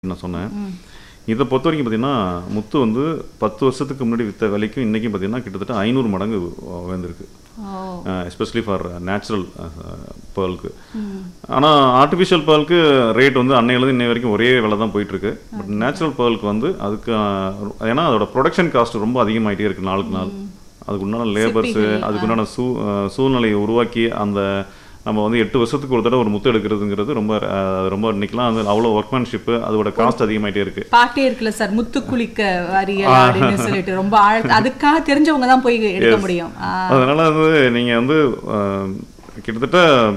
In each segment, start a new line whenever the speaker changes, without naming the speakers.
நான் சொன்னேன் இதை பொறுத்த வரைக்கும் பார்த்தீங்கன்னா முத்து வந்து பத்து வருஷத்துக்கு முன்னாடி விற்ற விலைக்கும் இன்றைக்கும் பார்த்தீங்கன்னா கிட்டத்தட்ட ஐநூறு மடங்கு வந்திருக்கு
ஓ
எஸ்பெஷலி ஃபார் நேச்சுரல் பேர்லுக்கு ஆனால் ஆர்டிஃபிஷியல் பேர்லுக்கு ரேட் வந்து அன்னையிலேருந்து இன்னை வரைக்கும் ஒரே விலை தான் போயிட்டுருக்கு பட் நேச்சுரல் பேர்லுக்கு வந்து அதுக்கு அஹ், ஏன்னா அதோட ப்ரொடக்ஷன் காஸ்ட் ரொம்ப அதிகமாயிட்டே இருக்குது நாளுக்கு நாள் அதுக்கு உண்டான லேபர்ஸு
சிற்பிகள்,
அதுக்கு உண்டான சூ அஹ், சூழ்நிலையை உருவாக்கி அந்த நம்ம வந்து எட்டு வருஷத்துக்கு ஒரு தடவை ஒரு முத்து எடுக்கிறதுங்கிறது ரொம்ப அஹ், ரொம்ப இன்னைக்கெல்லாம் வந்து அவ்வளோ ஒர்க்மேன்ஷிப்பு அதோட காஸ்ட் அதிகமாயிட்டே இருக்கு
பாட்டே இருக்குல்ல சார் முத்து குளிக்க வரியல் அப்படின்னு சொல்லிட்டு ரொம்ப ஆழ அதுக்காக தெரிஞ்சவங்க தான் போய் எடுக்க முடியும் ஆ,
அதனால வந்து நீங்கள் வந்து அஹ், கிட்டத்தட்ட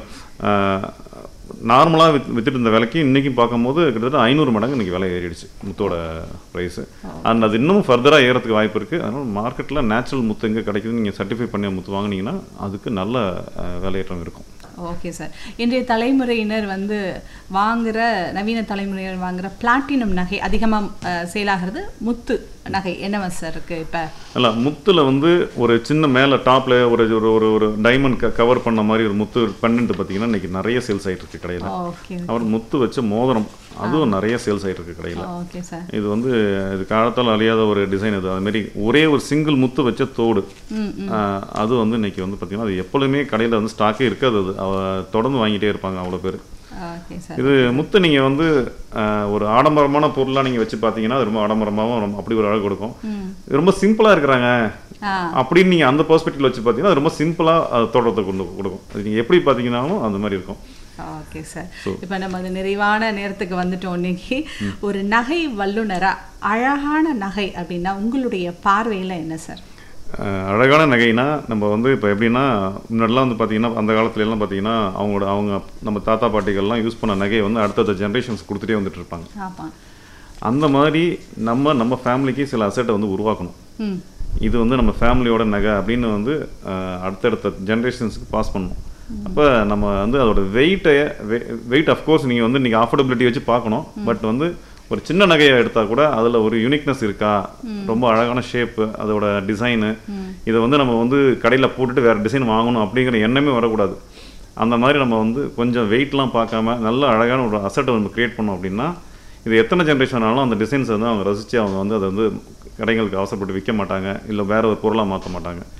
நார்மலாக வித் வித்துட்டு இருந்த விலைக்கு இன்றைக்கும் பார்க்கும்போது கிட்டத்தட்ட ஐநூறு மடங்கு இன்றைக்கி விலை ஏறிடுச்சு முத்தோட ப்ரைஸு அண்ட் அது இன்னும் ஃபர்தராக ஏறதுக்கு வாய்ப்பு இருக்குது அதனால் மார்க்கெட்டில் நேச்சுரல் முத்து எங்கே கிடைக்குது நீங்கள் சர்டிஃபை பண்ணி முத்து வாங்குனீங்கன்னா அதுக்கு நல்ல அஹ், விலையேற்றம் இருக்கும்
ஓகே சார் இன்றைய தலைமுறையினர் வந்து வாங்குற நவீன தலைமுறையினர் வாங்குற பிளாட்டினம் நகை அதிகமாக சேலாகிறது முத்து நகை என்னவா சார் இருக்கு இப்போ
இல்ல முத்துல வந்து ஒரு சின்ன மேலே டாப்ல ஒரு ஒரு ஒரு ஒரு டைமண்ட் கவர் பண்ண மாதிரி ஒரு முத்து பெண்டன்ட் பார்த்தீங்கன்னா இன்னைக்கு நிறைய சேல்ஸ் ஆயிட்டு இருக்கு கடையில்
ஓகே
அவர் முத்து வச்ச மோதிரம் அதுவும் நிறைய சேல்ஸ் ஆயிட்டு இருக்கு கடையில்
ஓகே சார்
இது வந்து இது காலத்தால் அழியாத ஒரு டிசைன் இது அது மாதிரி ஒரே ஒரு சிங்கிள் முத்து வச்ச தோடு
ம்
ஆஹ் அது வந்து இன்னைக்கு வந்து பார்த்தீங்கன்னா அது எப்பொழுதுமே கடையில் வந்து ஸ்டாக்கே இருக்காது அது அவ தொடர்ந்து வாங்கிட்டே இருப்பாங்க அவ்வளோ பேர்
ஓகே சார்
இது முத்து நீங்கள் வந்து ஆஹ் ஒரு ஆடம்பரமான பொருளாக நீங்கள் வச்சு பார்த்தீங்கன்னா அது ரொம்ப ஆடம்பரமாகவும் ரொம்ப அப்படி ஒரு அழகு கொடுக்கும்
ம்
இது ரொம்ப சிம்பிளாக இருக்கிறாங்க
ஆ
அப்படின்னு நீங்கள் அந்த பெர்ஸ்பெக்டிவ்ல வச்சு பார்த்தீங்கன்னா அது ரொம்ப சிம்பிளாக தோட்டத்தை கொண்டு கொடுக்கும் அது நீங்கள் எப்படி பார்த்தீங்கன்னாலும் அந்த மாதிரி இருக்கும்
ஓகே சார் இப்போ நம்ம அது நிறைவான நேரத்துக்கு வந்துட்டோம் இன்னைக்கு ஒரு நகை வல்லுனரா அழகான நகை அப்படின்னா உங்களுடைய பார்வையில் என்ன சார்
அஹ் அழகான நகைனா நம்ம வந்து இப்போ எப்படின்னா முன்னாடிலாம் வந்து பார்த்தீங்கன்னா அந்த காலத்துல எல்லாம் பார்த்தீங்கன்னா அவங்களோட அவங்க நம்ம தாத்தா பாட்டிகள்லாம் யூஸ் பண்ண நகையை வந்து அடுத்தடுத்த ஜென்ரேஷன்ஸ் கொடுத்துட்டே வந்துட்டு இருப்பாங்க
ஆமாம்
அந்த மாதிரி நம்ம நம்ம ஃபேமிலிக்கு சில அசெட்டை வந்து உருவாக்கணும்
ம்
இது வந்து நம்ம ஃபேமிலியோட நகை அப்படின்னு வந்து அஹ், அடுத்தடுத்த ஜென்ரேஷன்ஸுக்கு பாஸ் பண்ணணும் அப்போ நம்ம வந்து அதோட வெயிட்டை வெயிட் அஃப்கோர்ஸ் நீங்கள் வந்து நீங்கள் அஃபோர்டபிலிட்டி வச்சு பார்க்கணும் பட் வந்து ஒரு சின்ன நகையை எடுத்தால் கூட அதில் ஒரு யூனிக்னஸ் இருக்கா ரொம்ப அழகான ஷேப்பு அதோட டிசைனு இதை வந்து நம்ம வந்து கடையில் போட்டுட்டு வேறு டிசைன் வாங்கணும் அப்படிங்கிற எண்ணமே வரக்கூடாது அந்த மாதிரி நம்ம வந்து கொஞ்சம் வெயிட்லாம் பார்க்காம நல்ல அழகான ஒரு அசட்டை நம்ம கிரியேட் பண்ணோம் அப்படின்னா இது எத்தனை ஜென்ரேஷன் ஆனாலும் அந்த டிசைன்ஸ் வந்து அவங்க ரசித்து அவங்க வந்து அதை வந்து கடைகளுக்கு அவசரப்பட்டு விற்க மாட்டாங்க இல்லை வேற ஒரு பொருளாக மாற்ற மாட்டாங்க